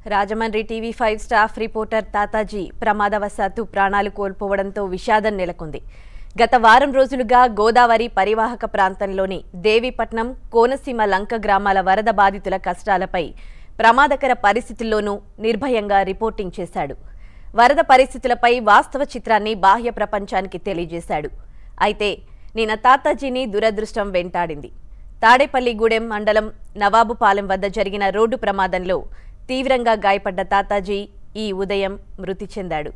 Rajahmundry TV five staff reporter Tataji ప్రమాదవశాత్తు ప్రాణాలు కోల్పోవడంతో విషాదం నెలకొంది గత వారం రోజులుగా గోదావరి పరివాహక ప్రాంతంలోని దేవీపట్నం కోనసీమ లంక గ్రామాల వరద బాధితుల కష్టాలపై ప్రమాదకర పరిస్థితుల్లోనూ నిర్భయంగా రిపోర్టింగ్ చేశాడు వరద పరిస్థితులపై వాస్తవ చిత్రాన్ని బాహ్య ప్రపంచానికి తెలియజేశాడు అయితే నిన్న తాతాజీని దురదృష్టం వెంటాడింది తాడేపల్లిగూడెం మండలం నవాబుపాలెం వద్ద జరిగిన రోడ్డు ప్రమాదంలో తీవ్రంగా గాయపడ్డ తాతాజీ ఈ ఉదయం మృతి చెందాడు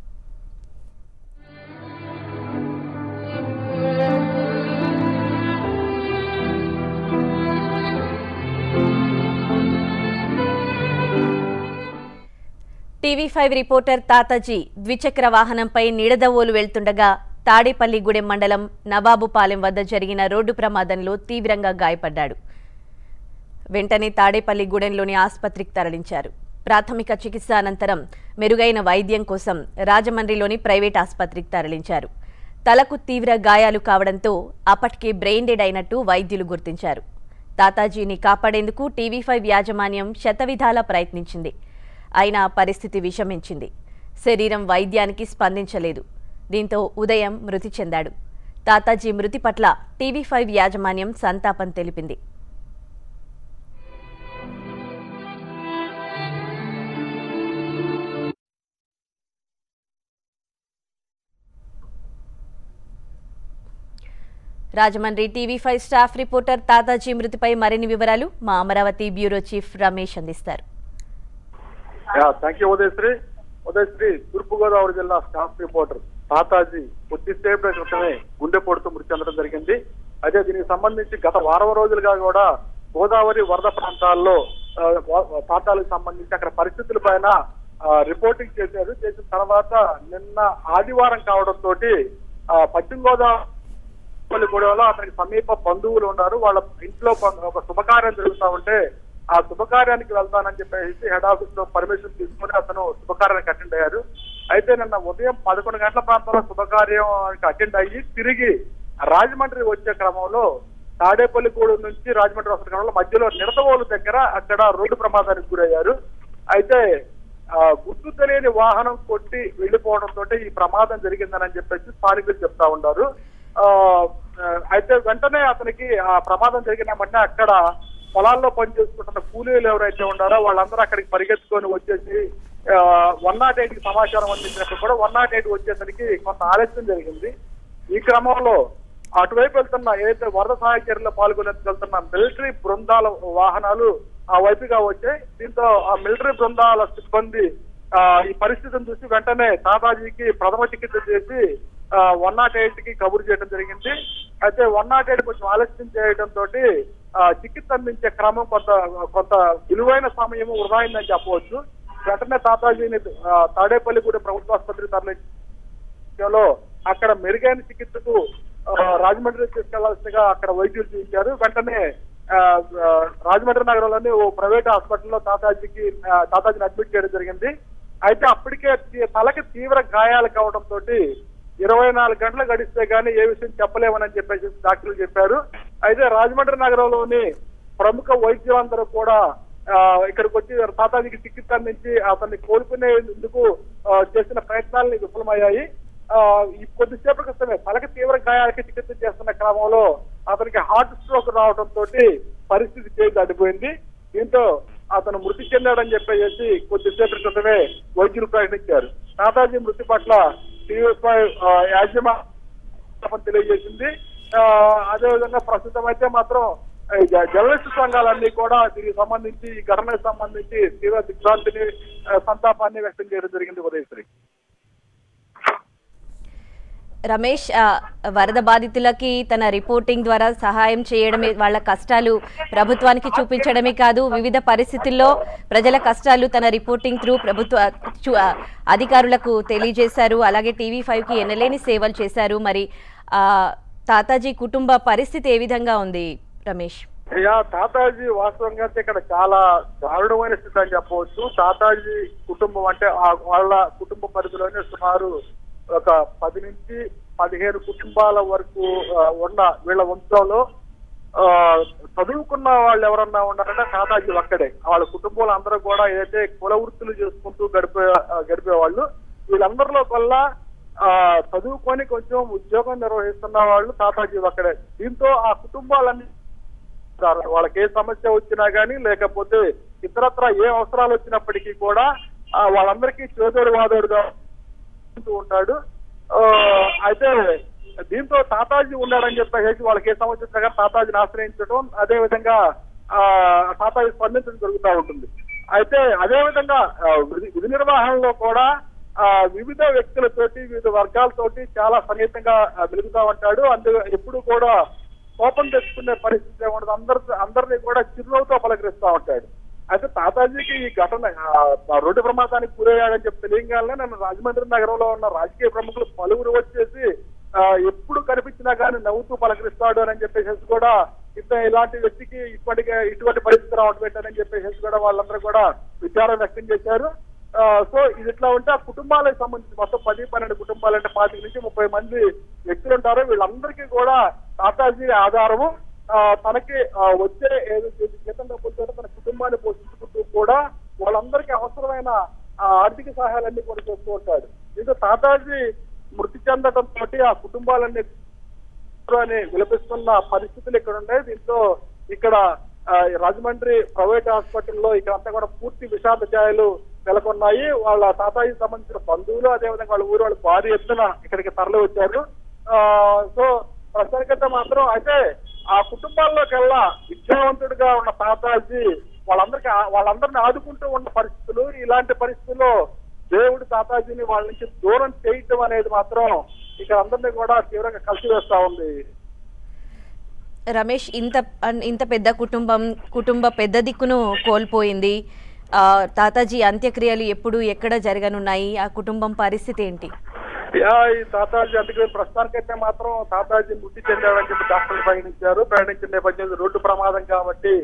టీవీ ఫైవ్ రిపోర్టర్ తాతాజీ ద్విచక్ర వాహనంపై నిడదవోలు వెళ్తుండగా తాడేపల్లిగూడెం మండలం నవాబుపాలెం వద్ద జరిగిన రోడ్డు ప్రమాదంలో తీవ్రంగా గాయపడ్డాడు వెంటనే తాడేపల్లిగూడెంలోని ఆసుపత్రికి తరలించారు ప్రాథమిక చికిత్స అనంతరం మెరుగైన వైద్యం కోసం రాజమండ్రిలోని ప్రైవేట్ ఆసుపత్రికి తరలించారు తలకు తీవ్ర గాయాలు కావడంతో అప్పటికే బ్రెయిన్ డెడ్ అయినట్టు వైద్యులు గుర్తించారు తాతాజీని కాపాడేందుకు టీవీ ఫైవ్ యాజమాన్యం శతవిధాలా ప్రయత్నించింది అయినా పరిస్థితి విషమించింది శరీరం వైద్యానికి స్పందించలేదు దీంతో ఉదయం మృతి చెందాడు తాతాజీ మృతి పట్ల టీవీ ఫైవ్ యాజమాన్యం సంతాపం తెలిపింది Rajahmundry TV five staff reporter Tataji మృతిపై మరిన్ని వివరాలు మా అమరావతి బ్యూరో చీఫ్ రమేష్ అందిస్తారు థ్యాంక్ యూ ఉదయశ్రీ ఉదయశ్రీ తూర్పుగోదావరి జిల్లా స్టాఫ్ రిపోర్టర్ తాతాజీ కొద్దిసేపు క్రితమే గుండెపోటుతో మృతి చెందడం జరిగింది అదే దీనికి సంబంధించి గత వారం రోజులుగా కూడా గోదావరి వరద ప్రాంతాల్లో ఆ, వా- తాతాలకు సంబంధించి అక్కడ పరిస్థితుల పైన ఆ, రిపోర్టింగ్ చేశారు చేసిన తర్వాత నిన్న ఆదివారం కావడంతో పశ్చిమ గోదావరి గూడెంలో అతనికి సమీప బంధువులు ఉన్నారు వాళ్ళ ఇంట్లో ప- ఒక శుభకార్యం జరుగుతా ఉంటే ఆ శుభకార్యానికి వెళ్తానని చెప్పేసి హెడ్ ఆఫీస్ లో పర్మిషన్ తీసుకుని అతను శుభకార్యానికి అటెండ్ అయ్యారు అయితే నిన్న ఉదయం పదకొండు గంటల ప్రాంతంలో శుభకార్యానికి అటెండ్ అయ్యి తిరిగి రాజమండ్రి వచ్చే క్రమంలో తాడేపల్లిగూడెం నుంచి రాజమండ్రి వస్తున్న క్రమంలో మధ్యలో నిడతవోలు దగ్గర అక్కడ రోడ్డు ప్రమాదానికి గురయ్యారు అయితే ఆ, గుర్తు తెలియని వాహనం కొట్టి వెళ్లిపోవడంతో ఈ ప్రమాదం జరిగిందని చెప్పేసి స్థానికులు చెప్తా ఉన్నారు ఆ, ఆ, అయితే వెంటనే అతనికి ఆ ప్రమాదం జరిగిన వెంటనే అక్కడ పొలాల్లో పనిచేసుకుంటున్న కూలీలు ఎవరైతే ఉన్నారో వాళ్ళందరూ అక్కడికి పరిగెత్తుకొని వచ్చేసి వన్ నాట్ ఎయిట్ కి సమాచారం అందించినప్పుడు కూడా వన్ నాట్ ఎయిట్ వచ్చేసరికి కొంత ఆలస్యం జరిగింది ఈ క్రమంలో అటువైపు వెళ్తున్న ఏదైతే వరద సహాయ చర్యలో పాల్గొనేందుకు వెళ్తున్న మిలిటరీ బృందాల వాహనాలు ఆ వైపుగా వచ్చాయి దీంతో ఆ మిలిటరీ బృందాల సిబ్బంది ఆ, ఈ పరిస్థితిని చూసి వెంటనే తాతాజీకి ప్రథమ చికిత్స చేసి వన్ నాట్ ఎయిట్ కి కబురు చేయడం జరిగింది అయితే వన్ నాట్ ఎయిట్ కొంచెం ఆలస్యం చేయడం తోటి ఆ, చికిత్స అందించే క్రమం కొంత కొంత విలువైన సమయం వృధా అయిందని చెప్పవచ్చు వెంటనే తాతాజీని ఆ, తాడేపల్లిగూడెం ప్రభుత్వ ఆసుపత్రికి తరలించి విషయంలో అక్కడ మెరుగైన చికిత్సకు ఆ, రాజమండ్రి తీసుకెళ్లాల్సిందిగా అక్కడ వైద్యులు చూపించారు వెంటనే ఆ, ఆ, రాజమండ్రి నగరంలోని ఓ ప్రైవేట్ హాస్పిటల్లో తాతాజీకి ఆ, తాతాజీని అడ్మిట్ చేయడం జరిగింది అయితే అప్పటికే తీ- తలకి తీవ్ర గాయాలు కావడంతో ఇరవై నాలుగు గంటలు గడిస్తే గానీ ఏ విషయం చెప్పలేమని చెప్పేసి డాక్టర్లు చెప్పారు అయితే రాజమండ్రి నగరంలోని ప్రముఖ వైద్యులందరూ కూడా ఆ, ఇక్కడికి వచ్చి తాతాజీకి చికిత్స అందించి అతన్ని కోలుకునేందుకు ఆ, చేసిన ప్రయత్నాలు విఫలమయ్యాయి ఆ, ఈ కొద్దిసేపటి క్రితమే తలకి తీవ్ర గాయాలకి చికిత్స చేస్తున్న క్రమంలో అతనికి హార్ట్ స్ట్రోక్ రావడంతో పరిస్థితి చేయి దాటిపోయింది దీంతో అతను మృతి చెందాడని చెప్పేసి కొద్దిసేపటి క్రితమే వైద్యులు ప్రకటించారు తాతాజీ మృతి పట్ల టీవీ ఫైవ్ యాజమాన్యం తెలియజేసింది ఆ, అదేవిధంగా ప్రస్తుతం అయితే మాత్రం ఈ జ- జర్నలిస్ట్ సంఘాలన్నీ కూడా దీనికి సంబంధించి ఈ ఘటనకు సంబంధించి తీవ్ర దిగ్భ్రాంతిని ఆ, సంతాపాన్ని వ్యక్తం చేయడం జరిగింది ఉదయశ్రీ రమేష్ ఆ, వరద బాధితులకి తన రిపోర్టింగ్ ద్వారా సహాయం చేయడమే వాళ్ళ కష్టాలు ప్రభుత్వానికి చూపించడమే కాదు వివిధ పరిస్థితుల్లో ప్రజల కష్టాలు తన రిపోర్టింగ్ త్రూ ప్రభుత్వ చు- ఆ, అధికారులకు తెలియజేశారు అలాగే టీవీ ఫైవ్కి ఎనలేని సేవలు చేశారు మరి ఆ, తాతాజీ కుటుంబ పరిస్థితి ఏ విధంగా ఉంది రమేష్ అయ్యా తాతాజీ వాస్తవంగా అయితే ఇక్కడ చాలా దారుణమైన స్థితి అని చెప్పవచ్చు తాతాజీ కుటుంబం అంటే ఆ వాళ్ళ కుటుంబ పరిధిలోనే సుమారు ఒక పది నుంచి పదిహేను కుటుంబాల వరకు ఆ, ఉన్న వీళ్ళ వంశంలో ఆ, చదువుకున్న వాళ్ళు ఎవరన్నా ఉన్నారంటే తాతాజీ ఒక్కడే వాళ్ళ కుటుంబాలు అందరూ కూడా ఏదైతే కుల వృత్తులు చేసుకుంటూ గడిపే ఆ, గడిపేవాళ్ళు వీళ్ళందరిలో వల్ల ఆ, చదువుకొని కొంచెం ఉద్యోగం నిర్వహిస్తున్న వాళ్ళు తాతాజీ ఒక్కడే దీంతో ఆ కుటుంబాలన్నీ ఉంటారు. వాళ్ళకి ఏ సమస్య వచ్చినా గానీ లేకపోతే ఇతరత్ర ఏ అవసరాలు వచ్చినప్పటికీ కూడా ఆ, వాళ్ళందరికీ చేదోడు వాదోడుగా ఉంటూ ఉంటాడు ఆ, అయితే దీంతో తాతాజీ ఉన్నాడని చెప్పేసి వాళ్ళకి ఏ సమస్య వచ్చినా కానీ తాతాజీని ఆశ్రయించడం అదే విధంగా ఆ, తాతాజీ స్పందించడం జరుగుతూ ఉంటుంది అయితే అదే విధంగా ఆ, విధి విధి నిర్వహణలో కూడా ఆ, వివిధ వ్యక్తులతోటి వివిధ వర్గాలతోటి చాలా సన్నిహితంగా ఆ, మెలుగుతా ఉంటాడు అందు ఎప్పుడు కూడా కోపం తెచ్చుకునే పరిస్థితి ఉండదు అందరు అందరినీ కూడా చిరునవ్వుతో పలకరిస్తా ఉంటాడు అయితే తాతాజీకి ఈ ఘటన ఆ, ఆ రోడ్డు ప్రమాదానికి గురయ్యాడని చెప్పి తెలియగానే నన్ను రాజమండ్రి నగరంలో ఉన్న రాజకీయ ప్రముఖులు పలువురు వచ్చేసి ఆ, ఎప్పుడు కనిపించినా కానీ నవ్వుతూ పలకరిస్తాడు అని చెప్పేసి కూడా ఇంత ఇలాంటి వ్యక్తికి ఇప్పటికే ఇటువంటి పరిస్థితి రావడం పెట్టారని చెప్పేసి కూడా వాళ్ళందరూ కూడా విచారం వ్యక్తం చేశారు ఆ, సో ఇది ఇట్లా ఉంటే ఆ కుటుంబాలకు సంబంధించి మొత్తం పది పన్నెండు కుటుంబాలు అంటే పాతిక నుంచి ముప్పై మంది వ్యక్తులు ఉంటారు వీళ్ళందరికీ కూడా తాతాజీ ఆధారము ఆ, తనకి ఆ, వచ్చే ఏదో జీతం డబ్బులతో తన కుటుంబాన్ని పోషించుకుంటూ కూడా వాళ్ళందరికీ అవసరమైన ఆ, ఆర్థిక సహాయాలన్నీ కూడా చేస్తూ ఉంటాడు దీంతో తాతాజీ మృతి చెందడం తోటి ఆ కుటుంబాలన్నీ అని విలపిస్తున్న పరిస్థితులు ఇక్కడ ఉన్నాయి దీంతో ఇక్కడ ఆ, రాజమండ్రి ప్రైవేట్ హాస్పిటల్లో ఇక్కడ అంతా కూడా పూర్తి విషాద ఛాయలు నెలకొన్నాయి వాళ్ళ తాతాయికి సంబంధించిన బంధువులు అదేవిధంగా వాళ్ళ ఊరు వాళ్ళు భారీ ఎత్తున ఇక్కడికి తరలి వచ్చారు ఆ, సో ప్రస్తుతానికైతే మాత్రం అయితే ఆ కుటుంబాల్లోకెల్లా విద్యావంతుడిగా ఉన్న తాతాజీ వాళ్ళందరికీ ఆ- వాళ్ళందరినీ ఆదుకుంటూ ఉన్న పరిస్థితులు ఇలాంటి పరిస్థితుల్లో దేవుడు తాతాజీని వాళ్ళ నుంచి దూరం చేయటం అనేది మాత్రం ఇక్కడ అందరినీ కూడా తీవ్రంగా కలిసి వేస్తా ఉంది రమేష్ ఇంత అన్- ఇంత పెద్ద కుటుంబం కుటుంబ పెద్ద దిక్కును కోల్పోయింది ఆ, తాతాజీ అంత్యక్రియలు ఎప్పుడు ఎక్కడ జరగనున్నాయి ఆ కుటుంబం పరిస్థితి ఏంటి యా, ఈ తాతాజీ అందుకే ప్రస్తుతానికైతే మాత్రం తాతాజీ మృతి చెందాడని చెప్పి డాక్టర్లు ప్రకటించారు ప్రకటించిన నేపథ్యంలో రోడ్డు ప్రమాదం కాబట్టి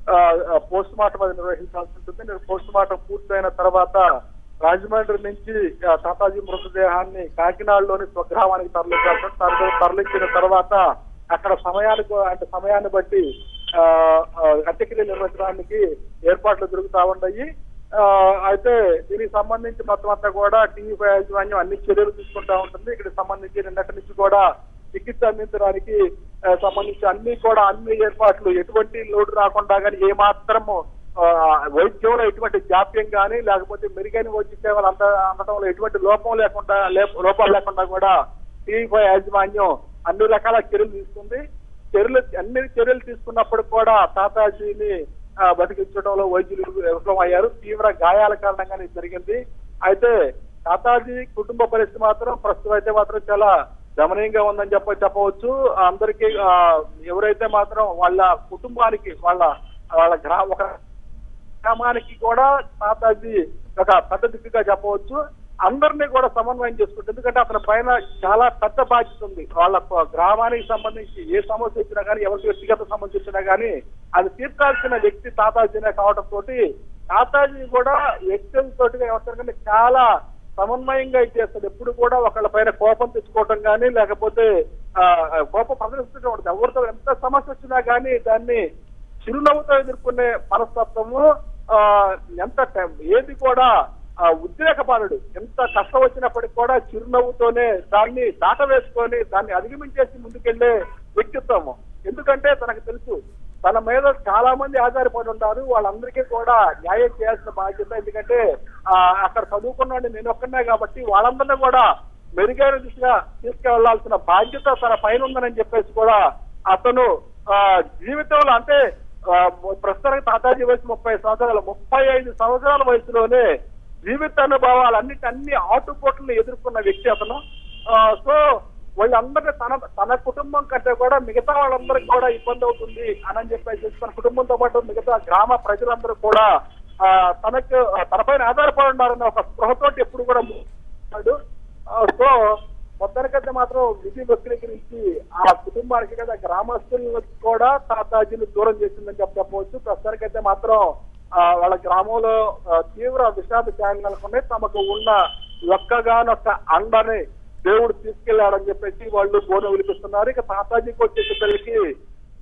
పోస్ట్ మార్టం అది నిర్వహించాల్సి ఉంటుంది పోస్ట్ మార్టం పూర్తయిన తర్వాత రాజమండ్రి నుంచి ఆ, తాతాజీ మృతదేహాన్ని కాకినాడలోని స్వగ్రామానికి తరలించాల్సి ఉంటుంది. తరలి- తరలించిన తర్వాత అక్కడ సమయానికి అంటే సమయాన్ని బట్టి ఆ, ఆ, అంత్యక్రియలు నిర్వహించడానికి ఏర్పాట్లు జరుగుతా ఉన్నాయి ఆ, అయితే దీనికి సంబంధించి మొత్తం అంతా కూడా టీవీ యాజమాన్యం అన్ని చర్యలు తీసుకుంటా ఉంటుంది ఇక్కడ సంబంధించి నిన్నటి నుంచి కూడా చికిత్స అందించడానికి ఆ, సంబంధించి అన్ని కూడా అన్ని ఏర్పాట్లు ఎటువంటి లోటు రాకుండా కానీ ఏ మాత్రము ఆ, వైద్యంలో ఎటువంటి జాప్యం కానీ లేకపోతే మెరుగైన వైద్య సేవలు అంద అందడంలో ఎటువంటి లోపం లేకుండా లే- లోపాలు లేకుండా కూడా టీవీ యాజమాన్యం అన్ని రకాల చర్యలు తీసుకుంది చర్యలు అన్ని చర్యలు తీసుకున్నప్పుడు కూడా తాతాజీని ఆ, బతికించడంలో వైద్యులు విఫలం అయ్యారు తీవ్ర గాయాల కారణంగానే ఇది జరిగింది అయితే తాతాజీ కుటుంబ పరిస్థితి మాత్రం ప్రస్తుతం అయితే మాత్రం చాలా గమనీయంగా ఉందని చెప్ప చెప్పవచ్చు అందరికీ ఆ, ఎవరైతే మాత్రం వాళ్ళ కుటుంబానికి వాళ్ళ వాళ్ళ గ్రా ఒక గ్రామానికి కూడా తాతాజీ ఒక పెద్ద దిక్కుగా చెప్పవచ్చు అందరినీ కూడా సమన్వయం చేసుకుంటుంది ఎందుకంటే అతని పైన చాలా పెద్ద బాధ్యత ఉంది వాళ్ళ ప- గ్రామానికి సంబంధించి ఏ సమస్య వచ్చినా కానీ ఎవరికి వ్యక్తిగత సమస్య వచ్చినా కానీ అది తీర్చాల్సిన వ్యక్తి తాతాజీనే కావడం తోటి తాతాజీ కూడా వ్యక్తులతోటిగా వ్యవస్థ చాలా సమన్వయంగా ఇచ్చేస్తాడు ఎప్పుడు కూడా ఒకళ్ళ పైన కోపం తెచ్చుకోవటం కానీ లేకపోతే ఆ, ఆ, కోపం ప్రదర్శించడం ఉండదు ఎవరితో ఎంత సమస్య వచ్చినా కానీ దాన్ని చిరునవ్వుతో ఎదుర్కొనే మనస్తత్వము ఆ, ఎంత టైం- ఏది కూడా ఆ, ఉద్రేకపాలుడు ఎంత కష్టం వచ్చినప్పటికి కూడా చిరునవ్వుతోనే దాన్ని దాట వేసుకొని దాన్ని అధిగమించేసి ముందుకెళ్లే వ్యక్తిత్వము ఎందుకంటే తనకు తెలుసు తన మీద చాలా మంది ఆధారపడి ఉంటారు వాళ్ళందరికీ కూడా న్యాయం చేయాల్సిన బాధ్యత ఎందుకంటే ఆ, అక్కడ చదువుకున్నాడు నేను ఒక్కనే కాబట్టి వాళ్ళందరినీ కూడా మెరుగైన దిశగా తీసుకెళ్లాల్సిన బాధ్యత తన పైన ఉందని చెప్పేసి కూడా అతను ఆ, జీవితంలో అంటే ఆ, ప్రస్తుతానికి తాతాజీ వయసు ముప్పై సంవత్సరాలు ముప్పై ఐదు సంవత్సరాల వయసులోనే జీవిత అనుభవాలు అన్నిటి అన్ని ఆటుపోట్లను ఎదుర్కొన్న వ్యక్తి అతను ఆ, సో వాళ్ళందరినీ తన తన కుటుంబం కంటే కూడా మిగతా వాళ్ళందరికీ కూడా ఇబ్బంది అవుతుంది అని చెప్పేసి తన కుటుంబంతో పాటు మిగతా గ్రామ ప్రజలందరూ కూడా ఆ, తనకు ఆ, తనపైన ఆధారపడి ఉన్నారన్న ఒక స్పృహతోటి ఎప్పుడు కూడా ఉన్నాడు ఆ, సో మొత్తానికైతే మాత్రం విధి వక్రీకరించి ఆ కుటుంబానికి కదా గ్రామస్తులకు కూడా తాతాజీని దూరం చేసిందని చెప్ప చెప్పవచ్చు ప్రస్తుతానికైతే మాత్రం ఆ, వాళ్ళ గ్రామంలో ఆ, తీవ్ర విషాద ఛాయలు నెలకొన్నాయి తమకు ఉన్న ఒక్కగానొక్క అండని దేవుడు తీసుకెళ్లాడని చెప్పేసి వాళ్ళు బోనం వినిపిస్తున్నారు ఇక తాతాజీకి వచ్చేసరికి ఆ,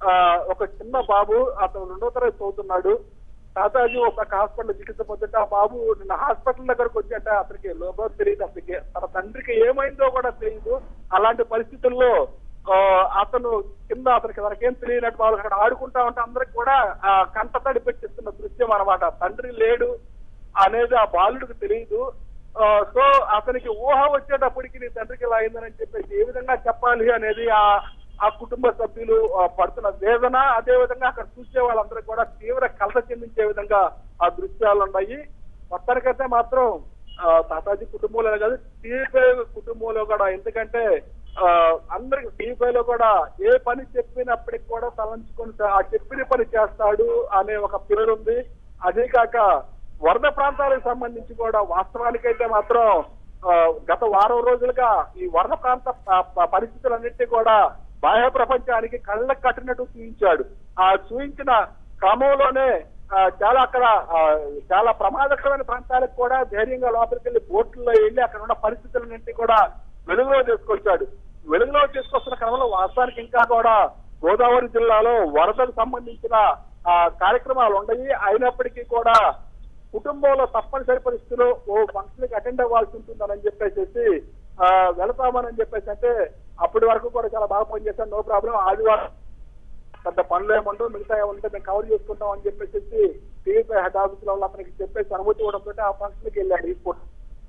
ఆ, ఒక చిన్న బాబు అతను రెండో తరగతి చదువుతున్నాడు తాతాజీ ఒక హాస్పిటల్ చికిత్స పొందుంటే ఆ బాబు నిన్న హాస్పిటల్ దగ్గరకు వచ్చాట అతనికి లోపల తెలియదు అతనికి తన తండ్రికి ఏమైందో కూడా తెలియదు అలాంటి పరిస్థితుల్లో ఆ, అతను కింద అతనికి తనకేం తెలియనట్టు వాళ్ళు అక్కడ ఆడుకుంటా ఉంటే అందరికి కూడా ఆ, కంట తడి పెట్టిస్తున్న దృశ్యం అనమాట తండ్రి లేడు అనేది ఆ బాలుడికి తెలియదు ఆ, సో అతనికి ఊహ వచ్చేటప్పటికి నీ తండ్రికి ఇలా అయిందని చెప్పేసి ఏ విధంగా చెప్పాలి అనేది ఆ ఆ కుటుంబ సభ్యులు ఆ, పడుతున్న వేదన అదే విధంగా అక్కడ చూసే వాళ్ళందరూ కూడా తీవ్ర కలత చెందించే విధంగా ఆ దృశ్యాలు ఉన్నాయి మొత్తానికైతే మాత్రం ఆ, తాతాజీ కుటుంబంలో కాదు టీవీ కుటుంబంలో కూడా ఎందుకంటే ఆ, అందరికి టీవీ లో కూడా ఏ పని చెప్పినప్పటికి కూడా తలంచుకొని ఆ చెప్పిన పని చేస్తాడు అనే ఒక పేరు ఉంది అదే కాక వరద ప్రాంతాలకు సంబంధించి కూడా వాస్తవానికైతే మాత్రం ఆ, గత వారం రోజులుగా ఈ వరద ప్రాంత ప- ప- పరిస్థితులన్నింటినీ కూడా బాహ్య ప్రపంచానికి కళ్ళకు కట్టినట్టు చూపించాడు ఆ చూపించిన క్రమంలోనే ఆ, చాలా అక్కడ ఆ, చాలా ప్రమాదకరమైన ప్రాంతాలకు కూడా ధైర్యంగా లోపలికి వెళ్ళి బోట్లలో వెళ్ళి అక్కడ ఉన్న పరిస్థితులన్నింటినీ కూడా వెలుగులో తీసుకొచ్చాడు వెలుగులో తీసుకొస్తున్న క్రమంలో వాస్తవానికి ఇంకా కూడా గోదావరి జిల్లాలో వరదకు సంబంధించిన ఆ, కార్యక్రమాలు ఉన్నాయి అయినప్పటికీ కూడా కుటుంబంలో తప్పనిసరి పరిస్థితుల్లో ఓ ఫంక్షన్ కి అటెండ్ అవ్వాల్సి ఉంటుందని చెప్పేసి ఆ, వెళతామని చెప్పేసి అంటే అప్పటి వరకు కూడా చాలా బాగా పనిచేశాను నో ప్రాబ్లం ఆదివారం పెద్ద పనులు ఏముండవు మిగతా ఏముంటే మేము కవర్ చేసుకుంటాం అని చెప్పేసి టీవీపై హెడ్ ఆఫీస్ లో ఉన్న అతనికి చెప్పేసి అనుమతి ఇవ్వడంతో ఆ ఫంక్షన్ కి వెళ్ళాడు ఈ పూట.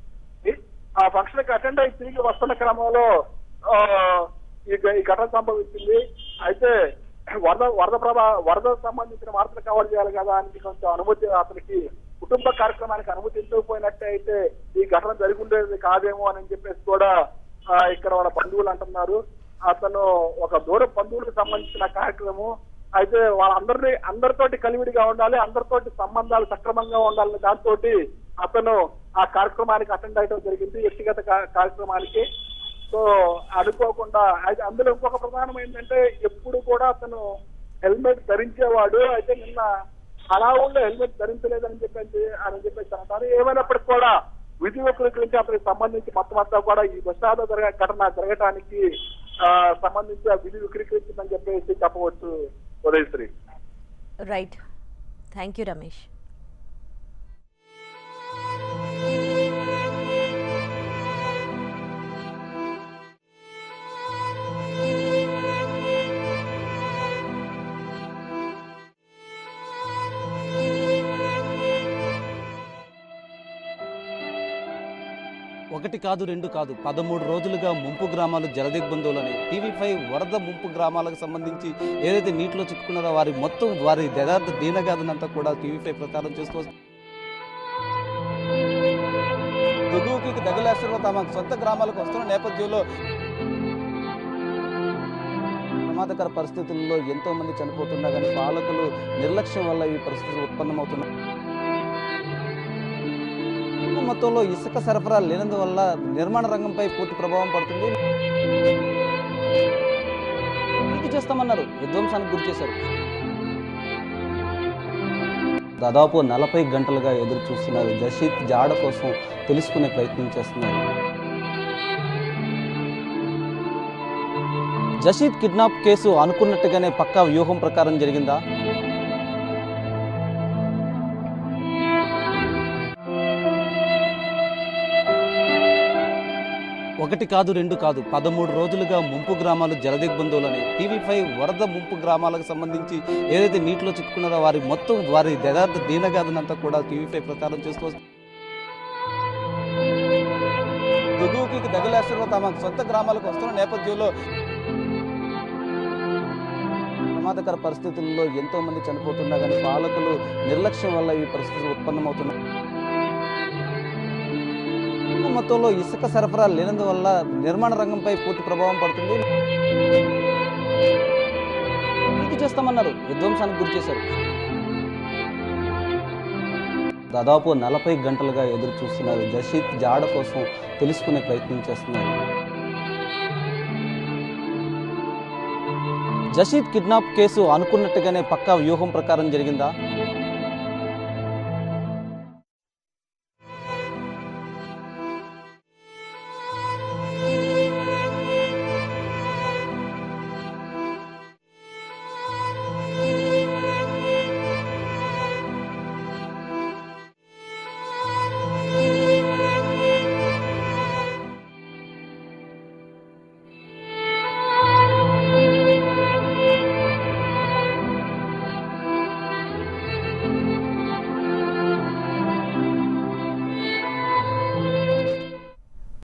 ఆ ఫంక్షన్ కి అటెండ్ అయి తిరిగి వస్తున్న క్రమంలో ఆ, ఈ గ- ఈ ఘటన సంభవించింది అయితే వరద వరద ప్రభా వరద సంబంధించిన వార్తలు కవర్ చేయాలి కదా అని కొంచెం అనుమతి అతనికి కుటుంబ కార్యక్రమానికి అనుమతి ఇవ్వకపోయినట్టే అయితే ఈ ఘటన జరిగి ఉండేది కాదేమో అని చెప్పేసి కూడా ఆ, ఇక్కడ వాళ్ళ బంధువులు అంటున్నారు అతను ఒక దూర బంధువులకు సంబంధించిన కార్యక్రమం అయితే వాళ్ళందరినీ అందరితోటి కలివిడిగా ఉండాలి అందరితోటి సంబంధాలు సక్రమంగా ఉండాలని దాంతో అతను ఆ కార్యక్రమానికి అటెండ్ అయ్యడం జరిగింది వ్యక్తిగత కా- కార్యక్రమానికి సో అనుకోకుండా అయితే అందులో ఇంకొక ప్రధానం ఏంటంటే ఎప్పుడు కూడా అతను హెల్మెట్ ధరించేవాడు అయితే నిన్న హడావుల్లో హెల్మెట్ ధరించలేదని చెప్పేసి అని చెప్పేసి అంటారు ఏమైనప్పటికీ కూడా విధి గురించి అతనికి సంబంధించి మొత్తం అంతా కూడా ఈ విషాద జరగ ఘటన జరగటానికి ఆ, సంబంధించి ఆ విధి విక్రీకరించిందని చెప్పేసి చెప్పవచ్చు Udayasri right thank you Ramesh ఒకటి కాదు రెండు కాదు పదమూడు రోజులుగా ముంపు గ్రామాలు జలదిగ్బంధువులని టీవీ ఫైవ్ వరద ముంపు గ్రామాలకు సంబంధించి ఏదైతే నీటిలో చిక్కుకున్నారో వారి మొత్తం వారి యథార్థ దీనగాథనంతా కూడా టీవీ ఫైవ్ ప్రచారం చేస్తూ వస్తుంది. దిగువకి దగలేశ్వరంలో తమ సొంత గ్రామాలకు వస్తున్న నేపథ్యంలో ప్రమాదకర పరిస్థితుల్లో ఎంతో మంది చనిపోతున్నా కానీ పాలకులు నిర్లక్ష్యం వల్ల ఈ పరిస్థితులు ఉత్పన్నమవుతున్నాయి ఎక్కువ మొత్తంలో ఇసుక సరఫరా లేనందువల్ల నిర్మాణ రంగంపై పూర్తి ప్రభావం పడుతుంది పూర్తి చేస్తామన్నారు విధ్వంసానికి గురి చేశారు దాదాపు నలభై గంటలుగా ఎదురు చూస్తున్నారు జషీద్ జాడ కోసం తెలుసుకునే ప్రయత్నం చేస్తున్నారు జషీద్ కిడ్నాప్ కేసు అనుకున్నట్టుగానే పక్కా వ్యూహం ప్రకారం జరిగిందా ఒకటి కాదు రెండు కాదు పదమూడు రోజులుగా ముంపు గ్రామాలు జలదిగ్బంధువులని టీవీ ఫైవ్ వరద ముంపు గ్రామాలకు సంబంధించి ఏదైతే నీటిలో చిక్కుకున్నారో వారి మొత్తం వారి యథార్థ దీనగాథనంతా కూడా టీవీ ఫైవ్ ప్రచారం చేస్తూ వస్తుంది. దిగువకి దగలేశ్వరంలో తమ సొంత గ్రామాలకు వస్తున్న నేపథ్యంలో ప్రమాదకర పరిస్థితుల్లో ఎంతో మంది చనిపోతున్నా కానీ పాలకులు నిర్లక్ష్యం వల్ల ఈ పరిస్థితులు ఉత్పన్నమవుతున్నాయి ఎక్కువ మొత్తంలో ఇసుక సరఫరా లేనందువల్ల నిర్మాణ రంగంపై పూర్తి ప్రభావం పడుతుంది పూర్తి చేస్తామన్నారు విధ్వంసానికి గురి చేశారు దాదాపు నలభై గంటలుగా ఎదురు చూస్తున్నారు జషీద్ జాడ కోసం తెలుసుకునే ప్రయత్నం చేస్తున్నారు జషీద్ కిడ్నాప్ కేసు అనుకున్నట్టుగానే పక్కా వ్యూహం ప్రకారం జరిగిందా